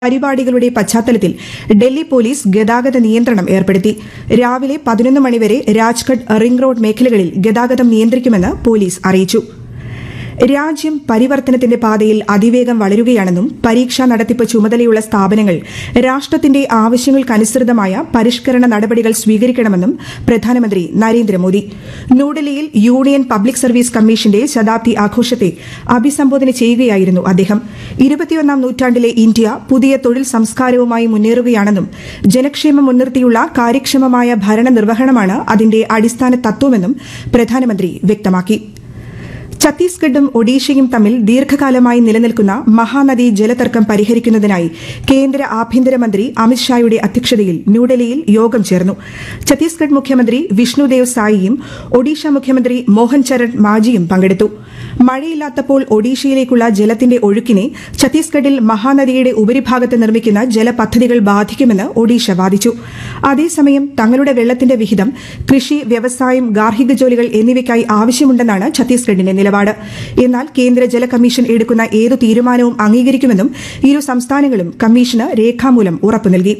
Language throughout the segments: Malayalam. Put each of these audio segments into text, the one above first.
പരിപാടികളുടെ പശ്ചാത്തലത്തിൽ ഡൽഹി പോലീസ് ഗതാഗത നിയന്ത്രണം ഏർപ്പെടുത്തി രാവിലെ പതിനൊന്ന് മണിവരെ രാജ്ഘട്ട് റിംഗ് റോഡ് മേഖലകളിൽ ഗതാഗതം നിയന്ത്രിക്കുമെന്ന് പോലീസ് അറിയിച്ചു രാജ്യം പരിവർത്തനത്തിന്റെ പാതയിൽ അതിവേഗം വളരുകയാണെന്നും പരീക്ഷാ നടത്തിപ്പ് ചുമതലയുള്ള സ്ഥാപനങ്ങൾ രാഷ്ട്രത്തിന്റെ ആവശ്യങ്ങൾക്കനുസൃതമായ പരിഷ്കരണ നടപടികൾ സ്വീകരിക്കണമെന്നും പ്രധാനമന്ത്രി നരേന്ദ്രമോദി ന്യൂഡൽഹിയിൽ യൂണിയൻ പബ്ലിക് സർവീസ് കമ്മീഷന്റെ ശതാബ്ദി ആഘോഷത്തെ അഭിസംബോധന ചെയ്യുകയായിരുന്നു അദ്ദേഹം ഇരുപത്തിയൊന്നാം നൂറ്റാണ്ടിലെ ഇന്ത്യ പുതിയ തൊഴിൽ സംസ്കാരവുമായി മുന്നേറുകയാണെന്നും ജനക്ഷേമം മുൻനിർത്തിയുള്ള കാര്യക്ഷമമായ ഭരണനിർവഹണമാണ് അതിന്റെ അടിസ്ഥാന തത്വമെന്നും പ്രധാനമന്ത്രി വ്യക്തമാക്കി ഛത്തീസ്ഗഡും ഒഡീഷയും തമ്മിൽ ദീർഘകാലമായി നിലനിൽക്കുന്ന മഹാനദി ജലതർക്കം പരിഹരിക്കുന്നതിനായി കേന്ദ്ര ആഭ്യന്തരമന്ത്രി അമിത്ഷായുടെ അധ്യക്ഷതയിൽ ന്യൂഡൽഹിയിൽ യോഗം ചേർന്നു ഛത്തീസ്ഗഡ് മുഖ്യമന്ത്രി വിഷ്ണുദേവ് സായിയും ഒഡീഷ മുഖ്യമന്ത്രി മോഹൻ ചരൺ മാജിയും പങ്കെടുത്തു മഴയില്ലാത്തപ്പോൾ ഒഡീഷയിലേക്കുള്ള ജലത്തിന്റെ ഒഴുക്കിനെ ഛത്തീസ്ഗഡിൽ മഹാനദിയുടെ ഉപരിഭാഗത്ത് നിർമ്മിക്കുന്ന ജലപദ്ധതികൾ ബാധിക്കുമെന്ന് ഒഡീഷ വാദിച്ചു അതേസമയം തങ്ങളുടെ വെള്ളത്തിന്റെ വിഹിതം കൃഷി വ്യവസായം ഗാർഹിക ജോലികൾ എന്നിവയ്ക്കായി ആവശ്യമുണ്ടെന്നാണ് ഛത്തീസ്ഗഡിന്റെ നിലപാട് എന്നാൽ കേന്ദ്ര ജല കമ്മീഷൻ എടുക്കുന്ന ഏതു തീരുമാനവും അംഗീകരിക്കുമെന്നും ഇരു സംസ്ഥാനങ്ങളും കമ്മീഷന് രേഖാമൂലം ഉറപ്പു നൽകി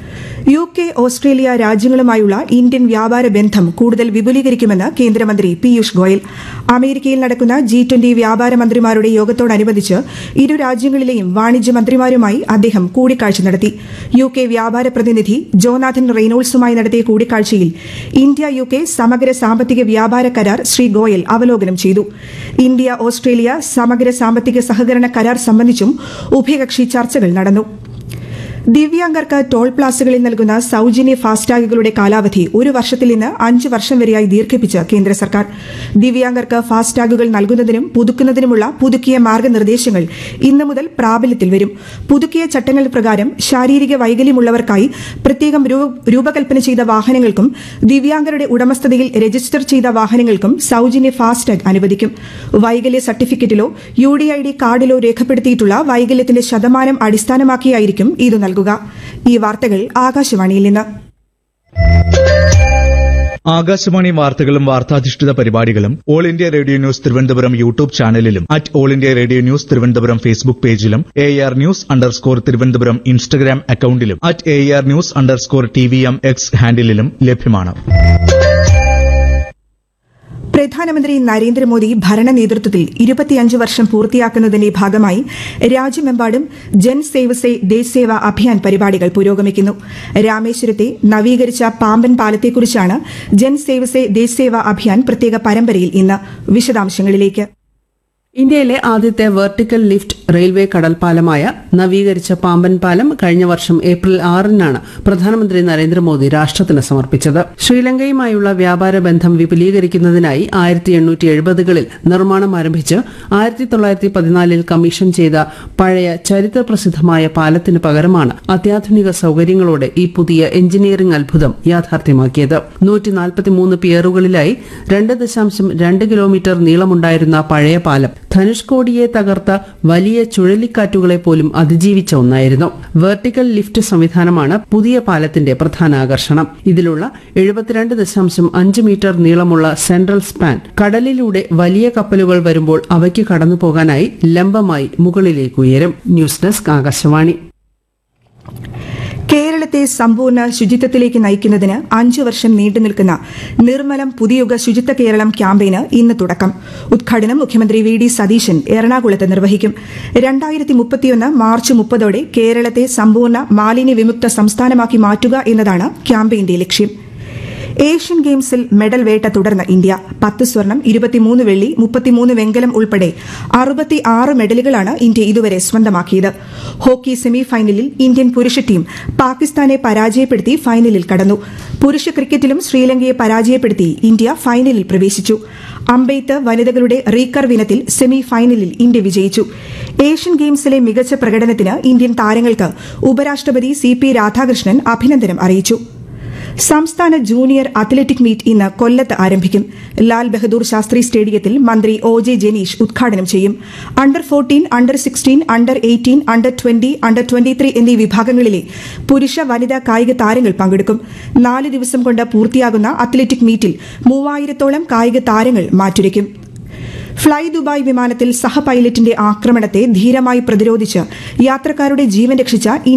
യു കെ ഓസ്ട്രേലിയ രാജ്യങ്ങളുമായുള്ള ഇന്ത്യൻ വ്യാപാര ബന്ധം കൂടുതൽ വിപുലീകരിക്കുമെന്ന് കേന്ദ്രമന്ത്രി പീയൂഷ് ഗോയൽ അമേരിക്കയിൽ നടക്കുന്ന ജി ട്വന്റി വ്യാപാര മന്ത്രിമാരുടെ യോഗത്തോടനുബന്ധിച്ച് ഇരു രാജ്യങ്ങളിലെയും വാണിജ്യ മന്ത്രിമാരുമായി അദ്ദേഹം കൂടിക്കാഴ്ച നടത്തി യു കെ വ്യാപാര പ്രതിനിധി ജോനാഥൻ റെയ്നോൾസുമായി നടത്തിയ കൂടിക്കാഴ്ചയിൽ ഇന്ത്യ യു കെ സമഗ്ര സാമ്പത്തിക വ്യാപാര കരാർ ശ്രീ ഗോയൽ അവലോകനം ചെയ്തു ഇന്ത്യ ഓസ്ട്രേലിയ സമഗ്ര സാമ്പത്തിക സഹകരണ കരാർ സംബന്ധിച്ചും ഉഭയകക്ഷി ചർച്ചകൾ നടന്നു ദിവ്യാംഗർക്ക് ടോൾ പ്ലാസകളിൽ നൽകുന്ന സൌജന്യ ഫാസ്ടാഗുകളുടെ കാലാവധി ഒരു വർഷത്തിൽ നിന്ന് അഞ്ച് വർഷം വരെയായി ദീർഘിപ്പിച്ച് കേന്ദ്ര സർക്കാർ ദിവ്യാംഗർക്ക് ഫാസ്ടാഗുകൾ നൽകുന്നതിനും പുതുക്കുന്നതിനുമുള്ള പുതുക്കിയ മാർഗനിർദ്ദേശങ്ങൾ ഇന്നു മുതൽ പ്രാബല്യത്തിൽ വരും പുതുക്കിയ ചട്ടങ്ങൾ പ്രകാരം ശാരീരിക വൈകല്യമുള്ളവർക്കായി പ്രത്യേകം രൂ- രൂപകൽപ്പന ചെയ്ത വാഹനങ്ങൾക്കും ദിവ്യാംഗരുടെ ഉടമസ്ഥതയിൽ രജിസ്റ്റർ ചെയ്ത വാഹനങ്ങൾക്കും സൌജന്യ ഫാസ്ടാഗ് അനുവദിക്കും വൈകല്യ സർട്ടിഫിക്കറ്റിലോ യു ഡി ഐ ഡി കാർഡിലോ രേഖപ്പെടുത്തിയിട്ടുള്ള വൈകല്യത്തിന്റെ ശതമാനം അടിസ്ഥാനമാക്കിയായിരിക്കും ഇത് നൽകുക ഈ വാർത്തകൾ ആകാശവാണിയിൽ നിന്ന് ആകാശവാണി വാർത്തകളും വാർത്താധിഷ്ഠിത പരിപാടികളും all India radio news Thiruvananthapuram YouTube ചാനലിലും at all India radio news Thiruvananthapuram Facebook പേജിലും A R news underscore Thiruvananthapuram Instagram അക്കൌണ്ടിലും at A R news underscore T V M X ഹാൻഡിലും ലഭ്യമാണ് പ്രധാനമന്ത്രി നരേന്ദ്രമോദി ഭരണ നേതൃത്വത്തിൽ ഇരുപത്തിയഞ്ച് വർഷം പൂർത്തിയാക്കുന്നതിന്റെ ഭാഗമായി രാജ്യമെമ്പാടും ജൻ സേവ് സേ ദേശ് സേവ അഭിയാൻ പരിപാടികൾ പുരോഗമിക്കുന്നു രാമേശ്വരത്തെ നവീകരിച്ച പാമ്പൻ പാലത്തെക്കുറിച്ചാണ് ജൻ സേവ് സേ ദേശ് സേവ അഭിയാൻ പ്രത്യേക പരമ്പരയിൽ ഇന്ന് വിശദാംശങ്ങളിലേക്ക് ഇന്ത്യയിലെ ആദ്യത്തെ വെർട്ടിക്കൽ ലിഫ്റ്റ് റെയിൽവേ കടൽപ്പാലമായ നവീകരിച്ച പാമ്പൻ പാലം കഴിഞ്ഞ വർഷം ഏപ്രിൽ ആറിനാണ് പ്രധാനമന്ത്രി നരേന്ദ്രമോദി രാഷ്ട്രത്തിന് സമർപ്പിച്ചത് ശ്രീലങ്കയുമായുള്ള വ്യാപാര ബന്ധം വിപുലീകരിക്കുന്നതിനായി ആയിരത്തി എണ്ണൂറ്റി എഴുപതുകളിൽ നിർമ്മാണം ആരംഭിച്ച് ആയിരത്തി തൊള്ളായിരത്തി പതിനാലിൽ കമ്മീഷൻ ചെയ്ത പഴയ ചരിത്ര പ്രസിദ്ധമായ പാലത്തിന് പകരമാണ് അത്യാധുനിക സൌകര്യങ്ങളോടെ ഈ പുതിയ എഞ്ചിനീയറിംഗ് അത്ഭുതം യാഥാർത്ഥ്യമാക്കിയത് നൂറ്റി നാൽപ്പത്തിമൂന്ന് പിയറുകളിലായി രണ്ട് ദശാംശം രണ്ട് കിലോമീറ്റർ നീളമുണ്ടായിരുന്ന പഴയ പാലം ധനുഷ്കോടിയെ തകർത്ത വലിയ ചുഴലിക്കാറ്റുകളെ പോലും അതിജീവിച്ച ഒന്നായിരുന്നു വെർട്ടിക്കൽ ലിഫ്റ്റ് സംവിധാനമാണ് പുതിയ പാലത്തിന്റെ പ്രധാന ആകർഷണം ഇതിലുള്ള എഴുപത്തിരണ്ട് ദശാംശം അഞ്ച് മീറ്റർ നീളമുള്ള സെൻട്രൽ സ്പാൻ കടലിലൂടെ വലിയ കപ്പലുകൾ വരുമ്പോൾ അവയ്ക്ക് കടന്നുപോകാനായി ലംബമായി മുകളിലേക്ക് ഉയരും ന്യൂസ് ഡെസ്ക് ആകാശവാണി കേരളത്തെ സമ്പൂർണ്ണ ശുചിത്വത്തിലേക്ക് നയിക്കുന്നതിന് അഞ്ചു വർഷം നീണ്ടുനിൽക്കുന്ന നിർമ്മലം പുതിയുഗ ശുചിത്വ കേരളം ക്യാമ്പയിന് ഇന്ന് തുടക്കം ഉദ്ഘാടനം മുഖ്യമന്ത്രി വി ഡി സതീശൻ എറണാകുളത്ത് നിർവഹിക്കും രണ്ടായിരത്തി മുപ്പത്തിയൊന്ന് മാർച്ച് മുപ്പതോടെ കേരളത്തെ സമ്പൂർണ്ണ മാലിന്യ വിമുക്ത സംസ്ഥാനമാക്കി മാറ്റുക എന്നതാണ് ക്യാമ്പയിന്റെ ലക്ഷ്യം ഏഷ്യൻ ഗെയിംസിൽ മെഡൽ വേട്ട തുടർന്ന ഇന്ത്യ പത്ത് സ്വർണം ഇരുപത്തിമൂന്ന് വെള്ളി മുപ്പത്തിമൂന്ന് വെങ്കലം ഉൾപ്പെടെ അറുപത്തി ആറ് മെഡലുകളാണ് ഇന്ത്യ ഇതുവരെ സ്വന്തമാക്കിയത് ഹോക്കി സെമി ഫൈനലിൽ ഇന്ത്യൻ പുരുഷ ടീം പാകിസ്ഥാനെ പരാജയപ്പെടുത്തി ഫൈനലിൽ കടന്നു പുരുഷ ക്രിക്കറ്റിലും ശ്രീലങ്കയെ പരാജയപ്പെടുത്തി ഇന്ത്യ ഫൈനലിൽ പ്രവേശിച്ചു അമ്പെയ്ത്ത് വനിതകളുടെ റീകർവ് ഇനത്തിൽ സെമി ഫൈനലിൽ ഇന്ത്യ വിജയിച്ചു ഏഷ്യൻ ഗെയിംസിലെ മികച്ച പ്രകടനത്തിന് ഇന്ത്യൻ താരങ്ങൾക്ക് ഉപരാഷ്ട്രപതി സി പി രാധാകൃഷ്ണൻ അഭിനന്ദനം അറിയിച്ചു സംസ്ഥാന ജൂനിയർ അത്ലറ്റിക് മീറ്റ് ഇന്ന് കൊല്ലത്ത് ആരംഭിക്കും ലാൽ ബഹദൂർ ശാസ്ത്രി സ്റ്റേഡിയത്തിൽ മന്ത്രി ഒ ജെ ജനീഷ് ഉദ്ഘാടനം ചെയ്യും under fourteen under sixteen under eighteen under twenty under twenty three എന്നീ വിഭാഗങ്ങളിലെ പുരുഷ വനിതാ കായിക താരങ്ങൾ പങ്കെടുക്കും നാല് ദിവസം കൊണ്ട് പൂർത്തിയാകുന്ന അത്ലറ്റിക് മീറ്റിൽ മൂവായിരത്തോളം കായിക താരങ്ങൾ മാറ്റുരയ്ക്കും ഫ്ളൈ ദുബായ് വിമാനത്തിൽ സഹ പൈലറ്റിന്റെ ആക്രമണത്തെ ധീരമായി പ്രതിരോധിച്ച് യാത്രക്കാരുടെ ജീവൻ രക്ഷിച്ച